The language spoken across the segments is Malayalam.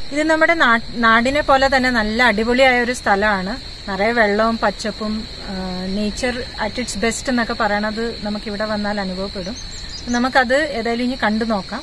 ഇത് നമ്മുടെ നാ- നാടിനെ പോലെ തന്നെ നല്ല അടിപൊളിയായ ഒരു സ്ഥലമാണ് നിറയെ വെള്ളവും പച്ചപ്പും നേച്ചർ അറ്റ് ഇറ്റ്സ് ബെസ്റ്റ് എന്നൊക്കെ പറയണത് നമുക്ക് ഇവിടെ വന്നാൽ അനുഭവപ്പെടും നമുക്കത് ഏതായാലും ഇനി കണ്ടു നോക്കാം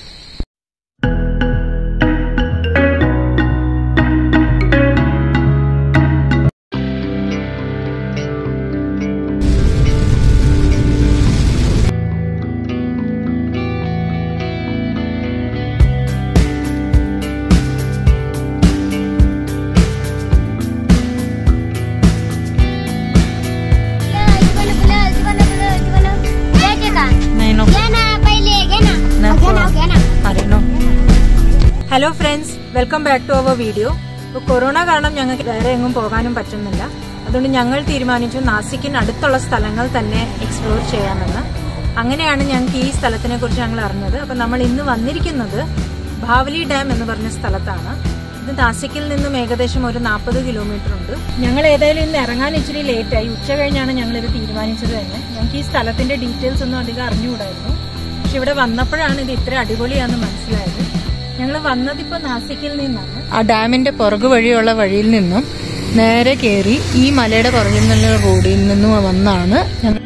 അറിയണോ hello friends welcome back to our video ഇപ്പോൾ കൊറോണ കാരണം ഞങ്ങൾക്ക് വേറെ എങ്ങും പോകാനും പറ്റുന്നില്ല അതുകൊണ്ട് ഞങ്ങൾ തീരുമാനിച്ചു നാസിക്കിന് അടുത്തുള്ള സ്ഥലങ്ങൾ തന്നെ എക്സ്പ്ലോർ ചെയ്യാമെന്ന് അങ്ങനെയാണ് ഞങ്ങൾക്ക് ഈ സ്ഥലത്തിനെ കുറിച്ച് ഞങ്ങൾ അറിഞ്ഞത് അപ്പം നമ്മൾ ഇന്ന് വന്നിരിക്കുന്നത് ഭാവലി ഡാം എന്ന് പറഞ്ഞ സ്ഥലത്താണ് ഇത് നാസിക്കിൽ നിന്നും ഏകദേശം ഒരു നാൽപ്പത് കിലോമീറ്റർ ഉണ്ട് ഞങ്ങൾ ഏതായാലും ഇന്ന് ഇറങ്ങാൻ ഇച്ചിരി ലേറ്റായി ഉച്ച കഴിഞ്ഞാണ് ഞങ്ങൾ ഇത് തീരുമാനിച്ചത് തന്നെ ഞങ്ങൾക്ക് ഈ സ്ഥലത്തിന്റെ ഡീറ്റെയിൽസ് ഒന്നും അധികം അറിഞ്ഞുകൂടായിരുന്നു പക്ഷെ ഇവിടെ വന്നപ്പോഴാണ് ഇത് ഇത്ര അടിപൊളിയാണെന്ന് മനസ്സിലായത് ഞങ്ങൾ വന്നതിപ്പോ നാസിക്കിൽ നിന്നാണ് ആ ഡാമിന്റെ പുറകു വഴിയുള്ള വഴിയിൽ നിന്നും നേരെ കയറി ഈ മലയുടെ പുറകിൽ നിന്നുള്ള റോഡിൽ നിന്നും വന്നാണ് ഞങ്ങൾ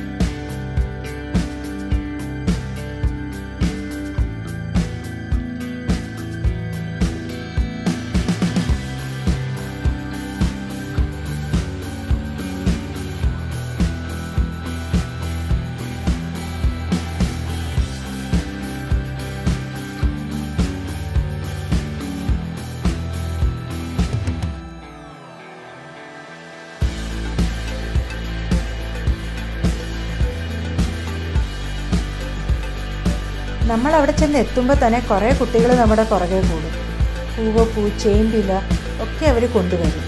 നമ്മൾ അവിടെ ചെന്ന് എത്തുമ്പോൾ തന്നെ കുറേ കുട്ടികൾ നമ്മുടെ പുറകെ കൂടും പൂവ് പൂ ചേമ്പില ഒക്കെ അവർ കൊണ്ടുവരും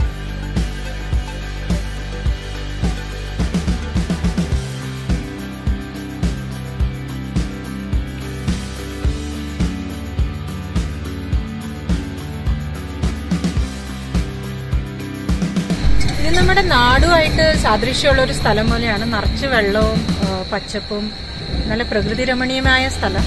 ഇത് നമ്മുടെ നാടുമായിട്ട് സാദൃശ്യമുള്ള ഒരു സ്ഥലം പോലെയാണ് നിറച്ച് വെള്ളവും ആ, പച്ചപ്പും നല്ല പ്രകൃതി രമണീയമായ സ്ഥലം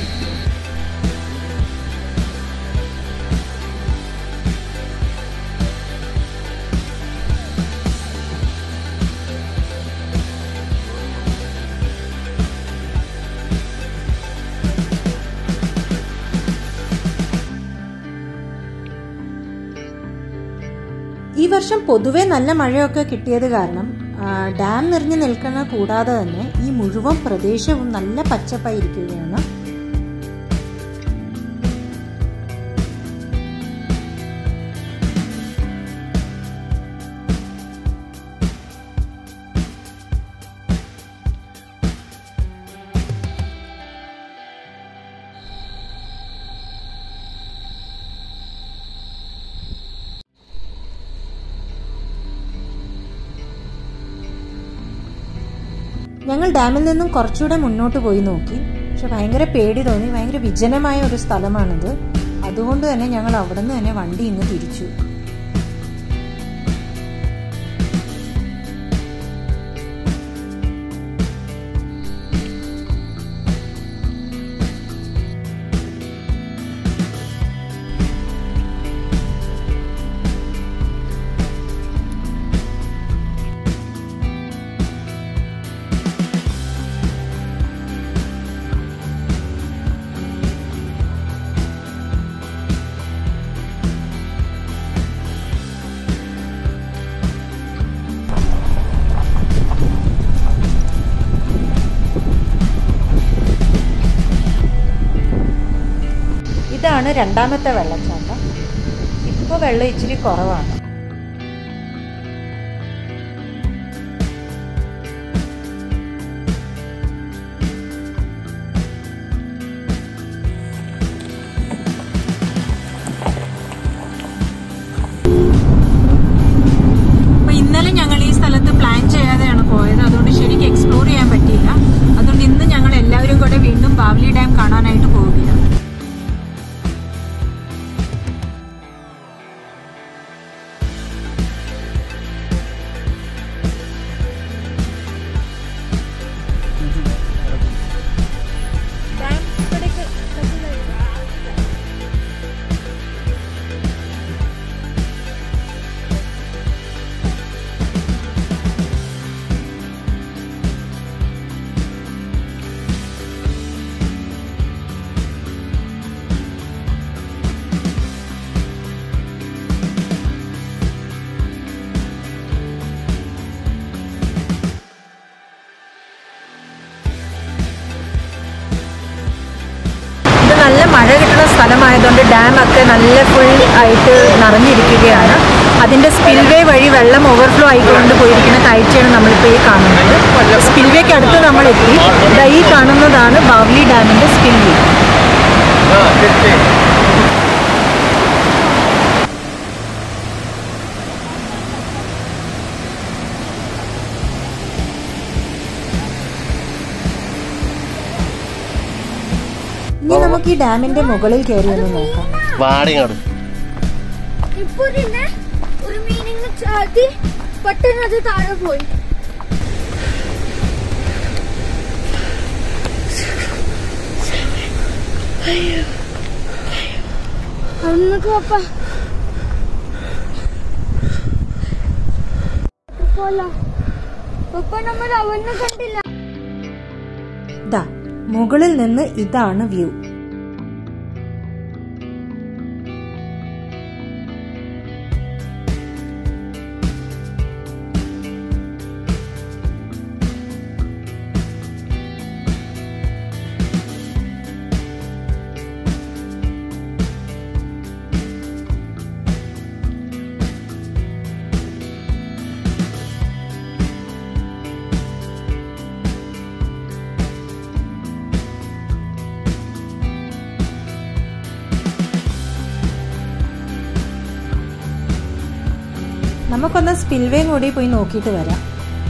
ഈ വർഷം പൊതുവെ നല്ല മഴയൊക്കെ കിട്ടിയത് കാരണം ആ, ഡാം നിറഞ്ഞു നിൽക്കുന്ന കൂടാതെ തന്നെ ഈ മുഴുവൻ പ്രദേശവും നല്ല പച്ചപ്പായിരിക്കുകയാണ് ഞങ്ങൾ ഡാമിൽ നിന്നും കുറച്ചുകൂടെ മുന്നോട്ട് പോയി നോക്കി പക്ഷെ ഭയങ്കര പേടി തോന്നി ഭയങ്കര വിജനമായ ഒരു സ്ഥലമാണിത് അതുകൊണ്ട് തന്നെ ഞങ്ങൾ അവിടെ നിന്ന് തന്നെ വണ്ടി ഇന്ന് തിരിച്ചു ഇതാണ് രണ്ടാമത്തെ വെള്ളച്ചാട്ടം ഇപ്പോൾ വെള്ളം ഇച്ചിരി കുറവാണ് അപ്പൊ ഇന്നലെ ഞങ്ങൾ ഈ സ്ഥലത്ത് പ്ലാൻ ചെയ്യാതെയാണ് പോയത് അതുകൊണ്ട് ശരിക്കും എക്സ്പ്ലോർ ചെയ്യാൻ പറ്റിയില്ല അതുകൊണ്ട് ഇന്ന് ഞങ്ങൾ എല്ലാവരും കൂടെ വീണ്ടും ബാവലി ഡാം കാണാനായിട്ട് പോവുകയാണ് സ്ഥലമായതുകൊണ്ട് ഡാം ഒക്കെ നല്ല ഫുൾ ആയിട്ട് നിറഞ്ഞിരിക്കുകയാണ് അതിൻ്റെ സ്പിൽവേ വഴി വെള്ളം ഓവർഫ്ലോ ആയിക്കൊണ്ട് പോയിരിക്കുന്ന കാഴ്ചയാണ് നമ്മളിപ്പോൾ ഈ കാണുന്നത് സ്പിൽവേക്ക് അടുത്ത് നമ്മൾ എത്തി ദാ ഈ കാണുന്നതാണ് ബാവ്ലി ഡാമിൻ്റെ സ്പിൽവേ ഇനി നമുക്ക് ഈ ഡാമിന്റെ മുകളിൽ കയറി ഒന്ന് നോക്കാം വാടിങ്ങാട് ഇപ്പൊ തന്നെ ഒരു മീനിങ് ചാടി പെട്ടെന്ന് അത് താഴെ പോയി അന്നൊക്കെ പപ്പ പപ്പ നമ്മൾ അവനെ കണ്ടില്ല ദാ മുകളിൽ നിന്ന് ഇതാണ് വ്യൂ നമുക്കൊന്ന് സ്പിൽവേയും കൂടി പോയി നോക്കിയിട്ട് വരാം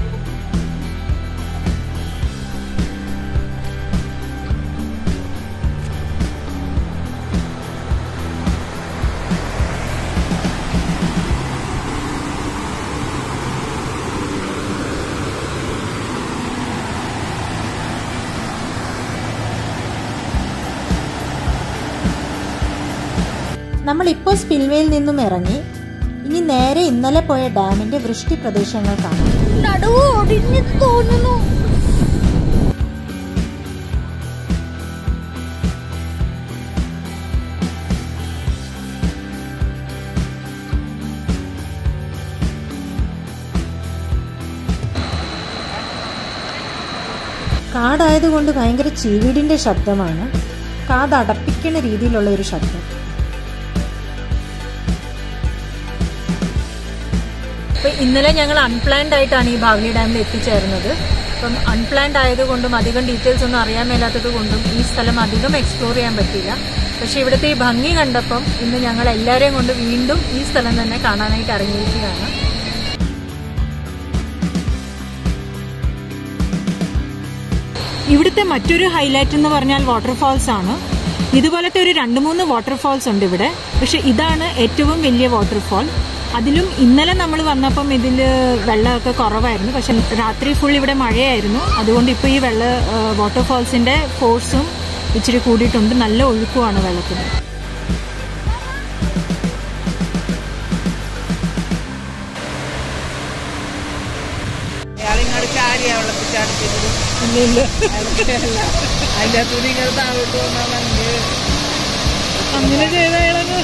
നമ്മളിപ്പോൾ സ്പിൽവേയിൽ നിന്നും ഇറങ്ങി ഇനി നേരെ ഇന്നലെ പോയ ഡാമിന്റെ വൃഷ്ടി പ്രദേശങ്ങൾ കാണാം നടുവ് ഒടിഞ്ഞു തോന്നുന്നു കാടായതുകൊണ്ട് ഭയങ്കര ചീവീടിന്റെ ശബ്ദമാണ് കാതടപ്പിക്കുന്ന രീതിയിലുള്ള ഒരു ശബ്ദം ഇപ്പം ഇന്നലെ ഞങ്ങൾ അൺപ്ലാൻഡ് ആയിട്ടാണ് ഈ ബാഗ്ലി ഡാമിൽ എത്തിച്ചേർന്നത് അപ്പം അൺപ്ലാൻഡ് ആയതുകൊണ്ടും അധികം ഡീറ്റെയിൽസ് ഒന്നും അറിയാൻ മേലാത്തത് കൊണ്ടും ഈ സ്ഥലം അധികം എക്സ്പ്ലോർ ചെയ്യാൻ പറ്റില്ല പക്ഷെ ഇവിടുത്തെ ഈ ഭംഗി കണ്ടപ്പം ഇന്ന് ഞങ്ങൾ എല്ലാവരെയും കൊണ്ട് വീണ്ടും ഈ സ്ഥലം തന്നെ കാണാനായിട്ട് ഇറങ്ങിയിരിക്കുകയാണ് ഇവിടുത്തെ മറ്റൊരു ഹൈലൈറ്റ് എന്ന് പറഞ്ഞാൽ വാട്ടർഫാൾസ് ആണ് ഇതുപോലത്തെ ഒരു രണ്ട് മൂന്ന് വാട്ടർഫാൾസ് ഉണ്ട് ഇവിടെ പക്ഷെ ഇതാണ് ഏറ്റവും വലിയ വാട്ടർഫാൾ അതിലും ഇന്നലെ നമ്മൾ വന്നപ്പം ഇതിൽ വെള്ളമൊക്കെ കുറവായിരുന്നു പക്ഷെ രാത്രി ഫുൾ ഇവിടെ മഴയായിരുന്നു അതുകൊണ്ട് ഇപ്പോൾ ഈ വെള്ള വാട്ടർഫാൾസിന്റെ ഫോഴ്സും ഇച്ചിരി കൂടിയിട്ടുണ്ട് നല്ല ഒഴുക്കുമാണ് വെള്ളത്തിന് അയാളിങ്ങോട്ട് ചാടിയാ വെള്ളത്തിൽ ചാടിച്ചത് അതിന്റെ തുണി ഇങ്ങനെ താഴോട്ട് വന്നാൽ അങ്ങനെ ചെയ്ത അയാളങ്ങ്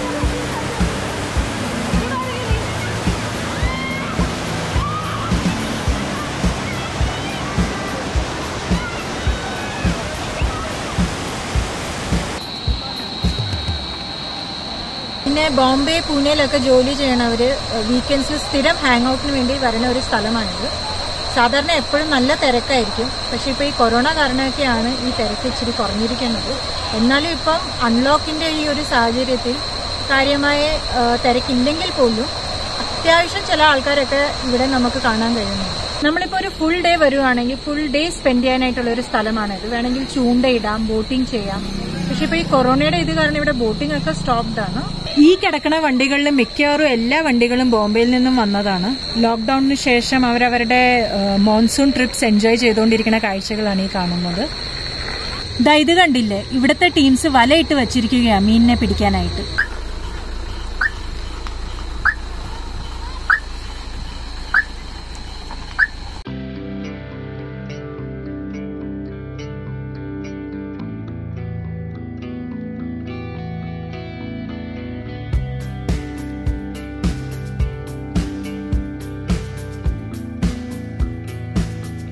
പിന്നെ ബോംബെ പൂനെയിലൊക്കെ ജോലി ചെയ്യണവർ വീക്കെൻഡ്സിൽ സ്ഥിരം ഹാങ് ഔട്ടിന് വേണ്ടി വരുന്ന ഒരു സ്ഥലമാണിത് സാധാരണ എപ്പോഴും നല്ല തിരക്കായിരിക്കും പക്ഷെ ഇപ്പോൾ ഈ കൊറോണ കാരണമൊക്കെയാണ് ഈ തിരക്ക് ഇച്ചിരി കുറഞ്ഞിരിക്കുന്നത് എന്നാലും ഇപ്പം അൺലോക്കിന്റെ ഈ ഒരു സാഹചര്യത്തിൽ കാര്യമായ ആ, തിരക്കില്ലെങ്കിൽ പോലും അത്യാവശ്യം ചില ആൾക്കാരൊക്കെ ഇവിടെ നമുക്ക് കാണാൻ കഴിയുന്നുണ്ട് നമ്മളിപ്പോൾ ഒരു ഫുൾ ഡേ വരുവാണെങ്കിൽ ഫുൾ ഡേ സ്പെൻഡ് ചെയ്യാനായിട്ടുള്ള ഒരു സ്ഥലമാണിത് വേണമെങ്കിൽ ചൂണ്ടയിടാം ബോട്ടിംഗ് ചെയ്യാം പക്ഷെ ഇപ്പൊ ഈ കൊറോണയുടെ ഇത് കാരണം ഇവിടെ ബോട്ടിംഗ് ഒക്കെ സ്റ്റോപ്ഡ് ആണ് ഈ കിടക്കുന്ന വണ്ടികളിൽ മിക്കവാറും എല്ലാ വണ്ടികളും ബോംബെയിൽ നിന്നും വന്നതാണ് ലോക്ക്ഡൌണിന് ശേഷം അവരവരുടെ മോൺസൂൺ ട്രിപ്സ് എൻജോയ് ചെയ്തുകൊണ്ടിരിക്കുന്ന കാഴ്ചകളാണ് ഈ കാണുന്നത് ദാ ഇത് കണ്ടില്ലേ ഇവിടുത്തെ ടീംസ് വലയിട്ട് വച്ചിരിക്കുകയാണ് മീനിനെ പിടിക്കാനായിട്ട്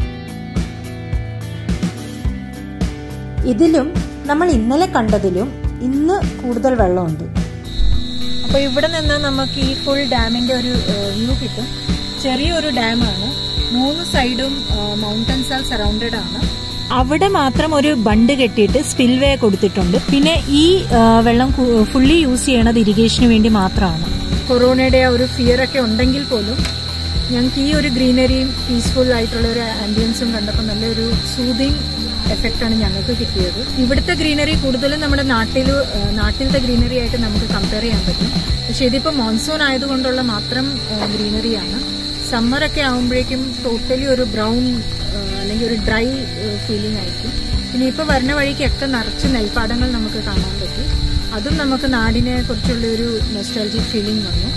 ഇതിലും നമ്മൾ ഇന്നലെ കണ്ടതിലും ഇന്ന് കൂടുതൽ വെള്ളമുണ്ട് അപ്പോൾ ഇവിടെ നിന്ന് നമുക്ക് ഈ ഫുൾ ഡാമിന്റെ ഒരു വ്യൂ കിട്ടും ചെറിയൊരു ഡാമാണ് മൂന്ന് സൈഡും മൗണ്ടൻസാൽ സറൗണ്ടഡ് ആണ് അവിടെ മാത്രം ഒരു ബണ്ട് കെട്ടിയിട്ട് സ്പിൽവേ കൊടുത്തിട്ടുണ്ട് പിന്നെ ഈ ആ, വെള്ളം ഫുള്ളി യൂസ് ചെയ്യണത് ഇറിഗേഷന് വേണ്ടി മാത്രമാണ് കൊറോണയുടെ ആ ഒരു ഫിയർ ഒക്കെ ഉണ്ടെങ്കിൽ പോലും ഞങ്ങൾക്ക് ഈ ഒരു ഗ്രീനറിയും പീസ്ഫുൾ ആയിട്ടുള്ള ഒരു ആംബിയൻസും കണ്ടപ്പോൾ നല്ലൊരു സൂതിങ് എഫക്റ്റ് ആണ് ഞങ്ങൾക്ക് കിട്ടിയത് ഇവിടുത്തെ ഗ്രീനറി കൂടുതലും നമ്മുടെ നാട്ടിൽ നാട്ടിലത്തെ ഗ്രീനറി ആയിട്ട് നമുക്ക് കമ്പയർ ചെയ്യാൻ പറ്റും പക്ഷെ ഇതിപ്പോൾ മോൺസൂൺ ആയതുകൊണ്ടുള്ള മാത്രം ഗ്രീനറിയാണ് സമ്മറൊക്കെ ആകുമ്പോഴേക്കും ടോട്ടലി ഒരു ബ്രൗൺ അല്ലെങ്കിൽ ഒരു ഡ്രൈ ഫീലിംഗ് ആയിരിക്കും പിന്നെ ഇപ്പോൾ വരുന്ന വഴിക്കൊക്കെ നിറച്ച് നെൽപ്പാടങ്ങൾ നമുക്ക് കാണാൻ പറ്റും അതും നമുക്ക് നാടിനെ കുറിച്ചുള്ള ഒരു നെസ്റ്റോളജിക് ഫീലിംഗ് വന്നു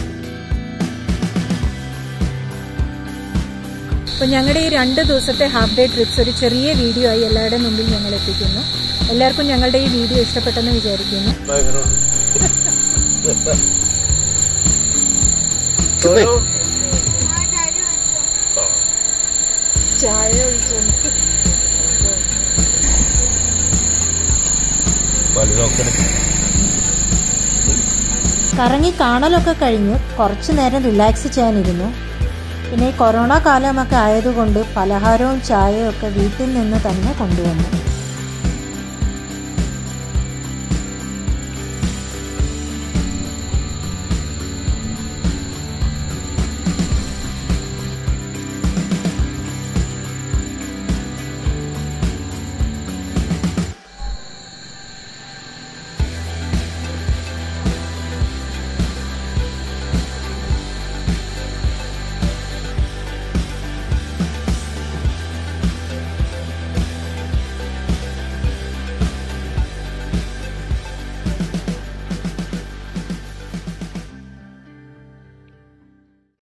അപ്പോൾ ഞങ്ങളുടെ ഈ രണ്ട് ദിവസത്തെ ഹാഫ് ഡേ ട്രിപ്സ് ഒരു ചെറിയ വീഡിയോ ആയി എല്ലാവരുടെയും മുമ്പിൽ ഞങ്ങൾ എത്തിക്കുന്നു എല്ലാവർക്കും ഞങ്ങളുടെ ഈ വീഡിയോ ഇഷ്ടപ്പെട്ടെന്ന് വിചാരിക്കുന്നു ചായ ഒഴിച്ചോണ്ട് കറങ്ങി കാണലൊക്കെ കഴിഞ്ഞ് കുറച്ചു നേരം റിലാക്സ് ചെയ്യാനിരുന്നു പിന്നെ ഈ കൊറോണ കാലമൊക്കെ ആയതുകൊണ്ട് പലഹാരവും ചായയും ഒക്കെ വീട്ടിൽ നിന്ന് തന്നെ കൊണ്ടുവന്നു